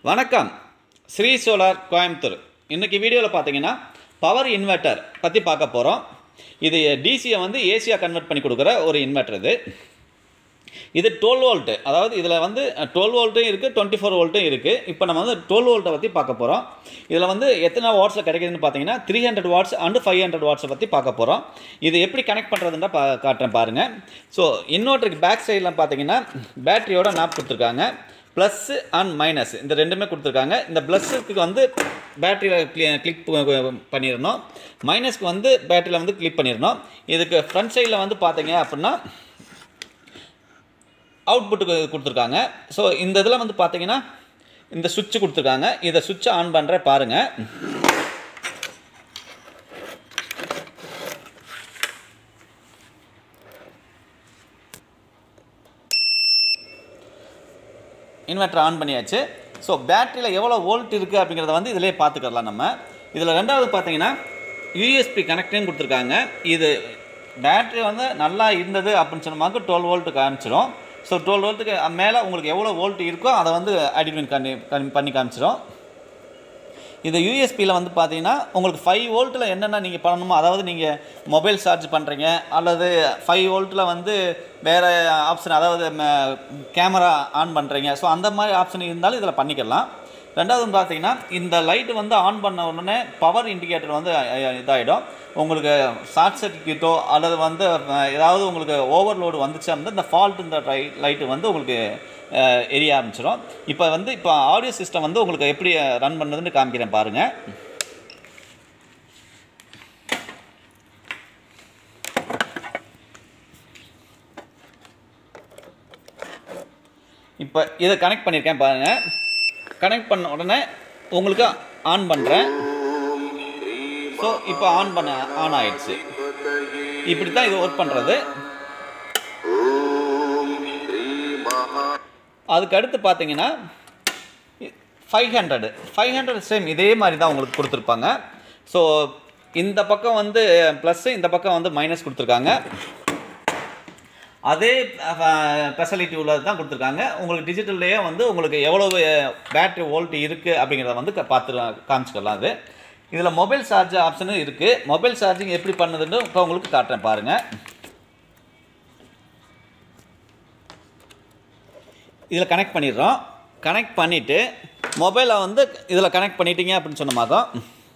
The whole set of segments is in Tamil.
வணக்கம் ஸ்ரீ சோலார் கோயம்புத்தூர் இன்றைக்கி வீடியோவில் பார்த்தீங்கன்னா பவர் இன்வெர்ட்டர் பற்றி பார்க்க போகிறோம் இது டிசியை வந்து ஏசியாக கன்வெர்ட் பண்ணி கொடுக்குற ஒரு இன்வெர்ட்டர் இது இது டுவெல் வோல்ட்டு அதாவது இதில் வந்து டுவெல் வோல்ட்டும் இருக்குது டுவெண்ட்டி ஃபோர் வோல்ட்டும் இருக்குது இப்போ நம்ம வந்து டுவெல் வோல்ட்டை பற்றி பார்க்க போகிறோம் இதில் வந்து எத்தனை வாட்ஸில் கிடைக்குதுன்னு பார்த்தீங்கன்னா three hundred watts and five hundred வாட்ஸை பற்றி பார்க்க போகிறோம் இது எப்படி கனெக்ட் பண்ணுறதுன்றா பா காட்டுறேன் பாருங்கள் ஸோ இன்வெர்ட்டருக்கு பேக் சைடில் பார்த்தீங்கன்னா பேட்டரியோட நாப் கொடுத்துருக்காங்க ப்ளஸ்ஸு அண்ட் மைனஸ் இந்த ரெண்டுமே கொடுத்துருக்காங்க இந்த ப்ளஸ்ஸுக்கு வந்து பேட்டரியில் கிளிக் பண்ணிடணும் மைனஸ்க்கு வந்து பேட்டரியில் வந்து கிளிக் பண்ணிடணும் இதுக்கு ஃப்ரண்ட் சைடில் வந்து பார்த்தீங்க அப்படின்னா அவுட்புட்டுக்கு கொடுத்துருக்காங்க ஸோ இந்த இதில் வந்து பார்த்தீங்கன்னா இந்த சுவிட்ச் கொடுத்துருக்காங்க இதை சுவிட்சை ஆன் பண்ணுற பாருங்கள் இன்வெர்டர் ஆன் பண்ணியாச்சு ஸோ பேட்டரியில் எவ்வளோ வோல்ட் இருக்குது அப்படிங்கிறத வந்து இதிலே பார்த்துக்கலாம் நம்ம இதில் ரெண்டாவது பார்த்தீங்கன்னா யூஎஸ்பி கனெக்டிங் கொடுத்துருக்காங்க இது பேட்டரி வந்து நல்லா இருந்தது அப்படின்னு சொன்னமாக்கு டுவெல் வோல்ட்டு காமிச்சிடும் ஸோ டுவெல் வோல்ட்டுக்கு மேலே உங்களுக்கு எவ்வளோ வோல்ட் இருக்கோ அதை வந்து அடிமின் பண்ணி பண்ணி காமிச்சிடும் இது யூஎஸ்பியில் வந்து பார்த்தீங்கன்னா உங்களுக்கு ஃபைவ் வோல்ட்டில் என்னென்ன நீங்கள் பண்ணணுமோ அதாவது நீங்கள் மொபைல் சார்ஜ் பண்ணுறீங்க அல்லது ஃபைவ் வோல்ட்டில் வந்து வேறு ஆப்ஷன் அதாவது கேமரா ஆன் பண்ணுறீங்க ஸோ அந்த மாதிரி ஆப்ஷன் இருந்தாலும் இதில் பண்ணிக்கலாம் ரெண்டாவது பார்த்தீங்கன்னா இந்த லைட்டு வந்து ஆன் பண்ண உடனே பவர் இண்டிகேட்டர் வந்து இதாகிடும் உங்களுக்கு ஷார்ட் சர்க்கியூட்டோ அல்லது வந்து ஏதாவது உங்களுக்கு ஓவர்லோடு வந்துச்சு அப்படின்னா இந்த ஃபால்ட் இந்த லைட்டு வந்து உங்களுக்கு எரிய ஆரம்பிச்சிடும் இப்போ வந்து இப்போ ஆடியோ சிஸ்டம் வந்து உங்களுக்கு எப்படி ரன் பண்ணுறதுன்னு காமிக்கிறேன் பாருங்கள் இப்போ இதை கனெக்ட் பண்ணியிருக்கேன் பாருங்கள் கனெக்ட் பண்ண உடனே உங்களுக்கு ஆன் பண்ணுறேன் ஸோ இப்போ ஆன் பண்ண ஆன் ஆயிடுச்சு இப்படி தான் இது ஒர்க் பண்ணுறது அதுக்கு அடுத்து பார்த்தீங்கன்னா five hundred five hundred same இதே மாதிரி தான் உங்களுக்கு கொடுத்துருப்பாங்க ஸோ இந்த பக்கம் வந்து ப்ளஸ்ஸு இந்த பக்கம் வந்து மைனஸ் கொடுத்துருக்காங்க அதே ஃபெசிலிட்டி உள்ளது தான் கொடுத்துருக்காங்க உங்களுக்கு டிஜிட்டல்லையே வந்து உங்களுக்கு எவ்வளோ பேட்ரி வோல்ட் இருக்குது அப்படிங்கிறத வந்து பார்த்து காமிச்சிக்கலாம் அது இதில் மொபைல் சார்ஜ் ஆப்ஷனும் இருக்குது மொபைல் சார்ஜிங் எப்படி பண்ணுதுன்னு இப்போ உங்களுக்கு காட்டுறேன் பாருங்கள் இதில் கனெக்ட் பண்ணிடுறோம் கனெக்ட் பண்ணிவிட்டு மொபைலை வந்து இதில் கனெக்ட் பண்ணிட்டீங்க அப்படின்னு சொன்ன மாதம்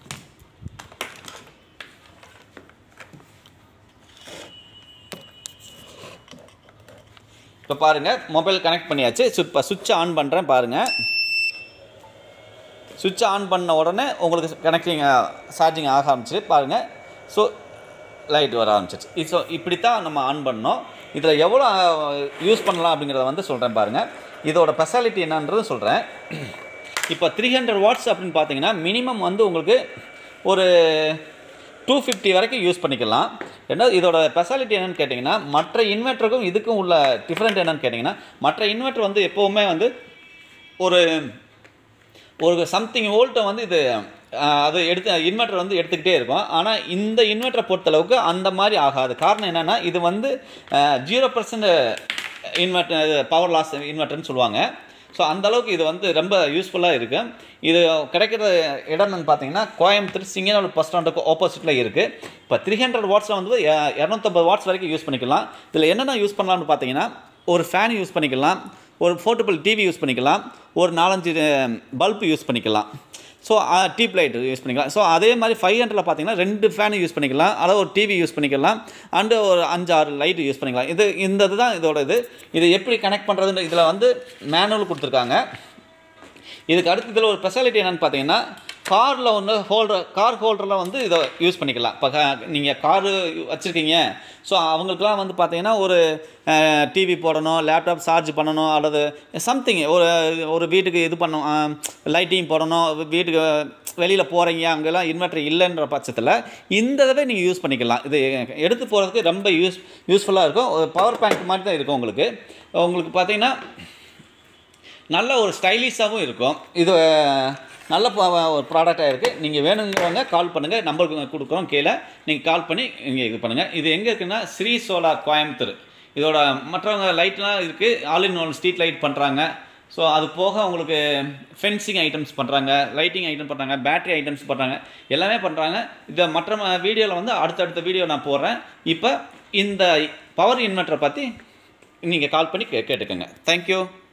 இப்போ பாருங்கள் மொபைல் கனெக்ட் பண்ணியாச்சு இப்போ சுவிட்ச் ஆன் பண்ணுறேன் பாருங்கள் சுவிட்ச் ஆன் பண்ண உடனே உங்களுக்கு கனெக்டிங் சார்ஜிங் ஆக ஆரம்பிச்சு பாருங்கள் ஸோ லைட் வர ஆரம்பிச்சிச்சு ஸோ இப்படி தான் நம்ம ஆன் பண்ணோம் இதில் எவ்வளோ யூஸ் பண்ணலாம் அப்படிங்கிறத வந்து சொல்கிறேன் பாருங்கள் இதோட ஸ்பெஷாலிட்டி என்னன்றது சொல்கிறேன் இப்போ த்ரீ ஹண்ட்ரட் வாட்ஸ் அப்படின்னு பார்த்தீங்கன்னா மினிமம் வந்து உங்களுக்கு ஒரு டூ ஃபிஃப்டி வரைக்கும் யூஸ் பண்ணிக்கலாம் ரெண்டாவது இதோட ஸ்பெஷாலிட்டி என்னென்னு கேட்டிங்கன்னா மற்ற இன்வெர்ட்டருக்கும் இதுக்கும் உள்ள டிஃப்ரெண்ட் என்னென்னு கேட்டிங்கன்னா மற்ற இன்வெர்ட்டர் வந்து எப்போவுமே வந்து ஒரு ஒரு சம்திங் வோல்ட்டை வந்து இது அது எடுத்து இன்வெர்ட்டர் வந்து எடுத்துக்கிட்டே இருக்கும் ஆனால் இந்த இன்வெர்ட்டரை பொறுத்தளவுக்கு அந்த மாதிரி ஆகாது காரணம் என்னென்னா இது வந்து zero percent inverter power loss இன்வெர்ட்டர்னு சொல்லுவாங்க ஸோ அந்தளவுக்கு இது வந்து ரொம்ப யூஸ்ஃபுல்லாக இருக்குது இது கிடைக்கிற இடம்னு பார்த்தீங்கன்னா கோயம்புத்தூர் சிங்கனூர் பஸ் ஸ்டாண்டுக்கு ஆப்போசிட்டில் இருக்குது இப்போ த்ரீ ஹண்ட்ரட் வாட்ஸில் வந்து இரநூத்தம்பது வாட்ஸ் வரைக்கும் யூஸ் பண்ணிக்கலாம் இதில் என்னென்ன யூஸ் பண்ணலாம்னு பார்த்தீங்கன்னா ஒரு ஃபேன் யூஸ் பண்ணிக்கலாம் ஒரு போர்ட்டபிள் டிவி யூஸ் பண்ணிக்கலாம் ஒரு நாலஞ்சு பல்ப் யூஸ் பண்ணிக்கலாம் ஸோ டீப் லைட் யூஸ் பண்ணிக்கலாம் ஸோ அதே மாதிரி ஃபைவ் ஹண்ட்ரடில் பார்த்தீங்கன்னா ரெண்டு ஃபேன் யூஸ் பண்ணிக்கலாம் அதாவது ஒரு டிவி யூஸ் பண்ணிக்கலாம் அண்டு ஒரு அஞ்சு ஆறு லைட் யூஸ் பண்ணிக்கலாம் இது இந்த இது தான் இதோட இது இது எப்படி கனெக்ட் பண்ணுறதுன்னு இதில் வந்து மேனுவல் கொடுத்துருக்காங்க இதுக்கு அடுத்து இதில் ஒரு ஸ்பெஷாலிட்டி என்னென்னு பார்த்தீங்கன்னா காரில் ஒன்று ஹோல்டர் கார் ஹோல்டரில் வந்து இதை யூஸ் பண்ணிக்கலாம் இப்போ நீங்கள் காரு வச்சுருக்கீங்க ஸோ அவங்களுக்குலாம் வந்து பார்த்தீங்கன்னா ஒரு டிவி போடணும் லேப்டாப் சார்ஜ் பண்ணணும் அல்லது சம்திங் ஒரு ஒரு வீட்டுக்கு இது பண்ணணும் லைட்டிங் போடணும் வீட்டுக்கு வெளியில் போகிறீங்க அங்கெல்லாம் இன்வெர்டர் இல்லைன்ற பட்சத்தில் இந்த இதை நீங்கள் யூஸ் பண்ணிக்கலாம் இது எடுத்து போகிறதுக்கு ரொம்ப யூஸ் யூஸ்ஃபுல்லாக இருக்கும் ஒரு பவர் பேங்க் மாதிரி தான் இருக்கும் உங்களுக்கு உங்களுக்கு பார்த்தீங்கன்னா நல்ல ஒரு ஸ்டைலிஷாகவும் இருக்கும் இது நல்ல ஒரு ப்ராடக்டாக இருக்குது நீங்கள் வேணுங்கிறவங்க கால் பண்ணுங்கள் நம்பருக்கு கொடுக்குறோம் கீழே நீங்கள் கால் பண்ணி இங்கே இது பண்ணுங்கள் இது எங்கே இருக்குன்னா ஸ்ரீ சோலார் கோயம்புத்தூர் இதோட மற்றவங்க லைட்லாம் இருக்குது all in one street light பண்ணுறாங்க ஸோ அது போக உங்களுக்கு ஃபென்சிங் ஐட்டம்ஸ் பண்ணுறாங்க லைட்டிங் ஐட்டம் பண்ணுறாங்க பேட்டரி ஐட்டம்ஸ் பண்ணுறாங்க எல்லாமே பண்ணுறாங்க இதை மற்ற வீடியோவில் வந்து அடுத்தடுத்த வீடியோ நான் போடுறேன் இப்போ இந்த பவர் இன்வெர்ட்டரை பற்றி நீங்கள் கால் பண்ணி கே கேட்டுக்கோங்க தேங்க்யூ